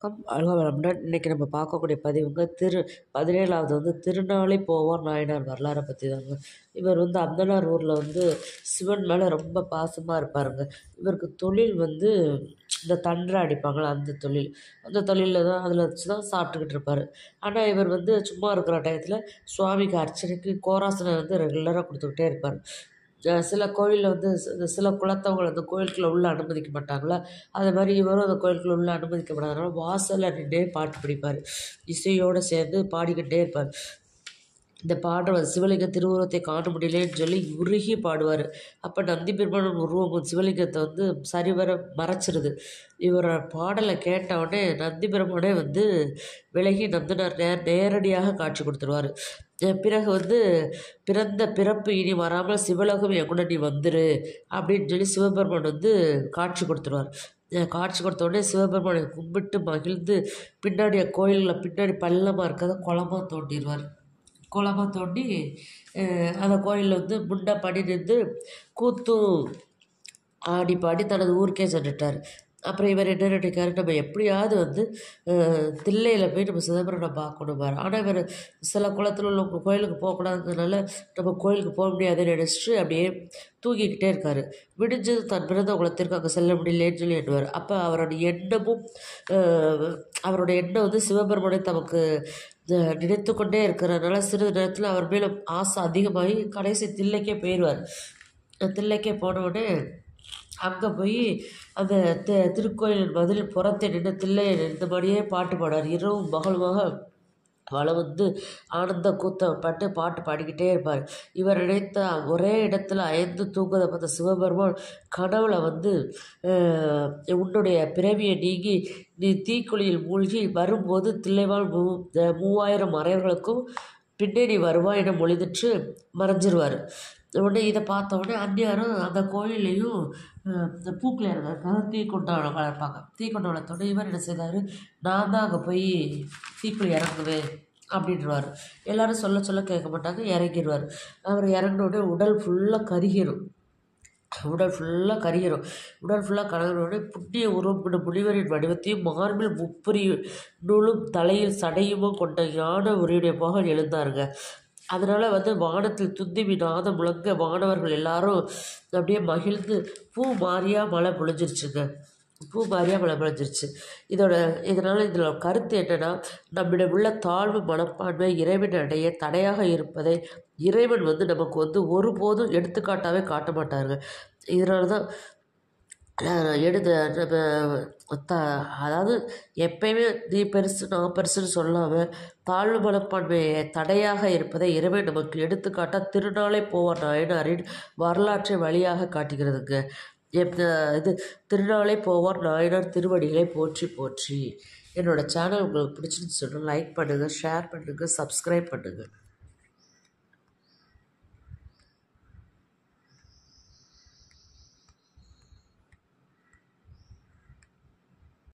வணக்கம் வாழ்க வளமுடன் இன்றைக்கி நம்ம பார்க்கக்கூடிய பதிவுங்க திரு பதினேழாவது வந்து திருநாளை போவார் நாயனார் வரலாறை பற்றி தாங்க இவர் வந்து அந்தனார் ஊரில் வந்து சிவன் மேலே ரொம்ப பாசமாக இருப்பாருங்க இவருக்கு தொழில் வந்து இந்த தண்டரை அடிப்பாங்களே அந்த தொழில் அந்த தொழிலில் தான் அதில் வச்சு தான் சாப்பிட்டுக்கிட்டு இருப்பார் ஆனால் இவர் வந்து சும்மா இருக்கிற டயத்தில் சுவாமிக்கு அர்ச்சனைக்கு கோராசனை வந்து ரெகுலராக கொடுத்துக்கிட்டே இருப்பார் சில கோயிலில் வந்து சி சில குலத்தவங்களை அந்த கோயிலுக்குள்ளே உள்ளே அனுமதிக்க மாட்டாங்களா அது மாதிரி இவரும் அந்த கோயிலுக்குள்ளே உள்ளே அனுமதிக்கப்படாதனால வாசலில் நின்றே பாட்டு படிப்பார் இசையோடு சேர்ந்து பாடிக்கிட்டே இருப்பார் இந்த பாடுற சிவலிங்க திருவுருவத்தை காண முடியலேன்னு சொல்லி உருகி பாடுவார் அப்போ நந்தி பெருமான் உருவம் சிவலிங்கத்தை வந்து சரிவர மறைச்சிருது இவரோட பாடலை கேட்டவுடனே நந்தி பெருமானே வந்து விலகி நந்தினார் நே நேரடியாக காட்சி கொடுத்துருவார் பிறகு வந்து பிறந்த பிறப்பு இனி வராமல் சிவலோகம் என் கூட நீ வந்துரு அப்படின்னு சொல்லி சிவபெருமான் வந்து காட்சி கொடுத்துருவார் காட்சி கொடுத்த உடனே சிவபெருமானை கும்பிட்டு மகிழ்ந்து பின்னாடி கோயிலில் பின்னாடி பள்ளமாக இருக்கிறத குளமாக தோண்டிடுவார் குளமாக தோண்டி அந்த கோயிலில் வந்து முண்டை படி நின்று கூத்தும் ஆடி பாடி தனது ஊருக்கே சென்றுட்டார் அப்புறம் இவர் என்ன நினைக்காரு நம்ம எப்படியாவது வந்து தில்லையில் போய் நம்ம சிதம்பரனை பார்க்கணும் பாரு ஆனால் இவர் சில குளத்தில் உள்ள கோயிலுக்கு போகக்கூடாதுனால நம்ம கோயிலுக்கு போக முடியாதுன்னு நினச்சிட்டு அப்படியே தூங்கிக்கிட்டே இருக்கார் விடிஞ்சது தன் பிறந்த குளத்திற்கு அங்கே செல்ல முடியலேன்னு சொல்லி எண்ணுவார் அப்போ அவரோட எண்ணமும் அவரோட எண்ணம் வந்து சிவபெருமனை தமக்கு நினைத்து கொண்டே இருக்கிறதுனால சிறிது நேரத்தில் அவர் மேலே ஆசை அதிகமாகி கடைசி தில்லைக்கே போயிடுவார் தில்லைக்கே போனவுடனே அங்கே போய் அந்த தி திருக்கோயில் மதில் புறத்தை நின்று தில்லையை நின்றபடியே பாட்டு பாடுவார் இரவும் மகளுமாக வளம் வந்து ஆனந்த கூத்தம் பட்டு பாட்டு பாடிக்கிட்டே இருப்பார் இவர் நினைத்த ஒரே இடத்துல அயர்ந்து தூங்குவதை பார்த்த சிவபெருமான் கனவுல வந்து உன்னுடைய பிறவியை நீங்கி நீ தீக்குழியில் மூழ்கி வரும்போது தில்லைவாழ் மூ மூவாயிரம் மறைவர்களுக்கும் பின்னே நீ வருவாய் என மொழிதிட்டு மறைஞ்சிருவார் உடனே இதை பார்த்த உடனே அந்நியாரும் அந்த கோயில்லையும் இந்த பூக்கள் இறங்கிறதுக்காக தீக்குண்டம் வளர்ப்பாங்க தீக்குண்டம் வளர்த்தோடனே இவர் என்ன செய்தார் நான் தான் அங்கே போய் தீக்குழி இறங்குவேன் அப்படின்றவார் எல்லோரும் சொல்ல சொல்ல கேட்க மாட்டாங்க இறங்கிடுவார் அவர் இறங்கின உடனே உடல் ஃபுல்லாக கருகிரும் உடல் ஃபுல்லாக கரியிடும் உடல் ஃபுல்லாக கரகினோடனே புண்ணிய உருவம் கொண்ட முனிவரின் வடிவத்தையும் மார்பில் முப்பரி நூலும் தலையில் சடையுமும் கொண்ட ஞான உரையுடைய மகன் எழுந்தாருங்க அதனால் வந்து வானத்தில் துந்திவி நாதம் முழங்க வானவர்கள் எல்லாரும் அப்படியே மகிழ்ந்து பூ மாறியாக மழை பொழிஞ்சிருச்சுங்க பூ மாறியாக மழை பொழிஞ்சிருச்சு இதோட இதனால் இதில் கருத்து என்னென்னா நம்மிடம் உள்ள தாழ்வு மனப்பான்மை இறைவன் அடைய தடையாக இருப்பதை இறைவன் வந்து நமக்கு வந்து ஒருபோதும் எடுத்துக்காட்டாகவே காட்ட மாட்டாருங்க இதனால தான் எடுத்து நம்ம த அதாவது எப்பயுமே நீ பெருசு நான் பெருசுன்னு சொல்லாமல் தாழ்வு மனப்பான்மையை தடையாக இருப்பதை இறைவன் நமக்கு எடுத்துக்காட்டால் திருநாளே போவார் நாயனாரின் வரலாற்றை வழியாக காட்டுகிறதுங்க இது திருநாளே போவார் நாயனார் திருவடிகளை போற்றி போற்றி என்னோடய சேனல் உங்களுக்கு பிடிச்சிருந்து சொல்லுங்கள் லைக் பண்ணுங்கள் ஷேர் பண்ணுங்கள் சப்ஸ்கிரைப் பண்ணுங்கள்